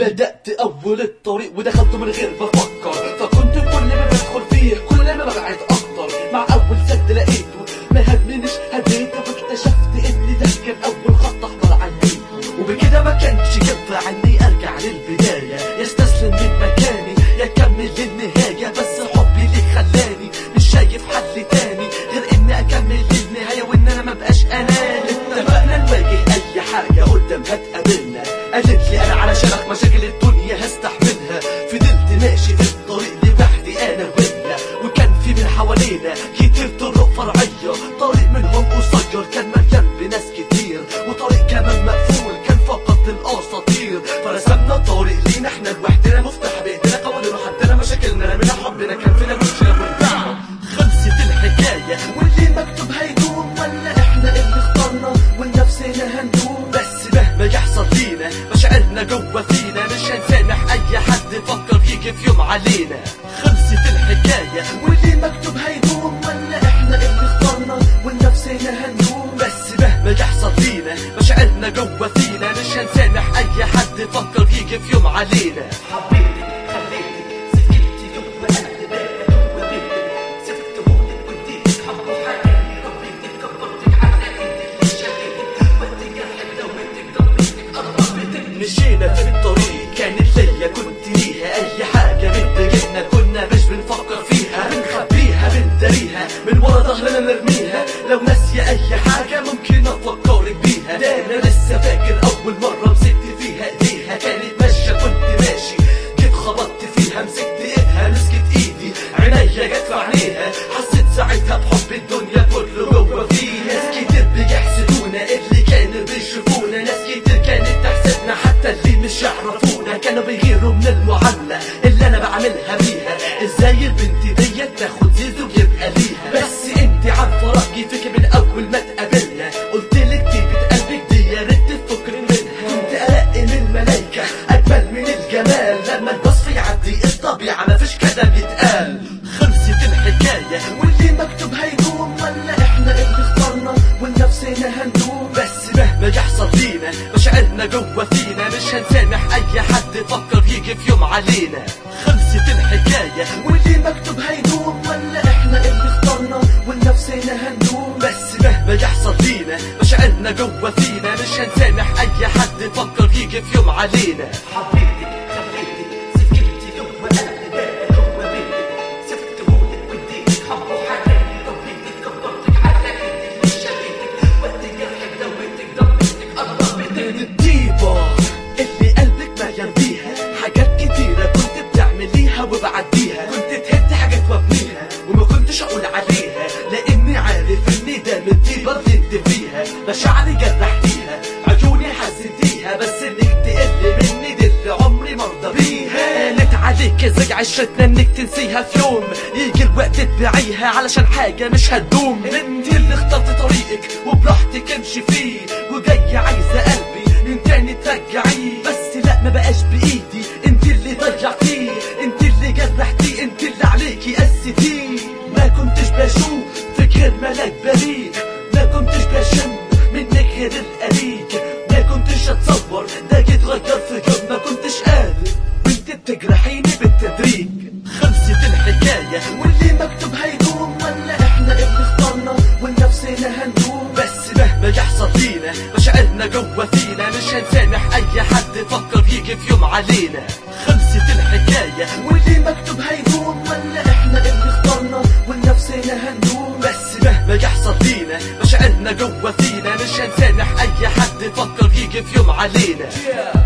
بدأت أول الطريق ودخلته من غير ما أفكر فكنت كل ما بدخل فيه كل ما ببعد أكتر مع أول سد لقيته ما همنيش هديته واكتشفت إن ده كان أول خط أحمر عندي وبكده ما كانش ينفع إني أرجع للبداية يستسلم من مكاني يكمل للنهاية بس حبي ليك خلاني مش شايف حل تاني غير إني أكمل للنهاية وإن أنا مبقاش أناني اتفقنا نواجه أي حاجة قدام هتقابلنا قالت لي أنا علشانك مشاكل الدنيا هستحملها فضلت ماشي في الطريق لوحدي أنا وهي وكان في من حوالينا كتير طرق فرعية طريق منهم قصير كان مليان بناس كتير وطريق كمان مقفول كان فقط للأساطير فرسمنا طريق لينا احنا لوحدنا مفتاح بإيدينا قوانين حدنا مشاكلنا رمينا حبنا كان فينا مشكلة ونبيعنا خلصت الحكاية واللي مكتوب هيدوم ولا احنا اللي اخترنا ولنفسنا هندوم بس مهما يحصل لينا مشاعرنا جوه فينا مش هنسامح اي حد يفكر يجي في يوم علينا خلصت الحكاية واللي مكتوب هيدوم ولا احنا اللي اخترنا ولنفسنا هندوم بس مهما يحصل لينا مشاعرنا جوه فينا مش هنسامح اي حد يفكر يجي في يوم علينا حبيبي خليتي سكتي جوه قلبي جوه بيتي سبت هونك وديتك حب وحكاية ربيتك كبرتك علقتك شغلتك وديتك جرحك دويتك ضربتك قربتك مشينا في الطريق كانت ليا كنت ليها اي حاجة بتضايقنا كنا مش بنفكر فيها بنخبيها بنداريها من ورا ظهرنا نرميها لو ناسية اي حاجة ممكن افكرك بيها ده انا لسه فاكر اول مرة مسكت فيها ايديها كانت ماشية كنت ماشي جيت خبطت فيها مسكت ايدها مسكت ايدي عينيا جت في عينيها حسيت ساعتها بحب الدنيا كله جوه فيها ناس كتير بيحسدونا اللي كانوا بيشوفونا ناس كتير كانت تحسدنا حتى اللي مش يعرفونا كانوا بيغيروا من المعاملة اللي انا بعملها بيها ازاي البنت ديت تاخد زيزو ويبقى ليها بس انت عارفة رأيي فيك من اول ما اتقابلنا قلت لك طيبة قلبك دي يا ريت تفكري منها كنت ارق من الملايكة اجمل من الجمال لما الوصف يعدي الطبيعة مفيش كلام يتقال خلصت الحكاية واللي مكتوب هيدوم ولا احنا اللي اخترنا ولنفسنا هندوم بس مهما يحصل لينا مشاعرنا جوه فينا مش هنسامح اي حد يفكر يجي في يوم علينا خلصت الحكاية واللي مكتوب هيدوم ولا احنا اللي اخترنا ولنفسنا هندوم بس مهما يحصل لينا مشاعرنا جوه فينا مش هنسامح اي حد يفكر يجي في يوم علينا حبيبتي خليتي سكتي جوه قلبي جوه بيتي سبت هونك وديتك حب وحكاية ربيتك كبرتك علقتك شغلتك وديتك جرحك دويتك ضربتك قربتك الطيبة اللي قلبك مليان بيها حاجات كتيرة كنت بتعمليها وبعديها كنت تهد حاجات وابنيها وما كنتش اقول عليها لاني عارف ان ده من الطيبة اللي انت فيها مشاعري جرحتيها عيوني حزنتيها بس انك تقل مني دي اللي عمري مرضى بيها قالت عليك زي عشرتنا انك تنسيها في يوم يجي الوقت تبيعيها علشان حاجة مش هتدوم انت اللي اخترت طريقك وبراحتك امشي فيه وجاي عايزة قلبي من تاني ترجعيه بس لا ما بقاش بايدي انت اللي ضيعتيه انت اللي جرحتيه انت اللي عليكي قستيه ما كنتش بشوف فيك غير ملاك بريء ما كنتش بشم منك غير القليل ما كنتش اتصور ده يتغير في يوم ما كنتش قادر وانت بتجرحيني بالتدريج خلصت الحكاية واللي مكتوب هيدوم ولا احنا اللي اخترنا ولنفسنا هندوم بس مهما يحصل لينا مشاعرنا جوه فينا مش هنسامح اي حد يفكر يجي في يوم علينا خلصت الحكاية واللي مكتوب هيدوم ولا احنا اللي اخترنا ولنفسنا هندوم بس مهما يحصل لينا مشاعرنا جوه فينا مش هنسامح اي حد يفكر يجي في يوم علينا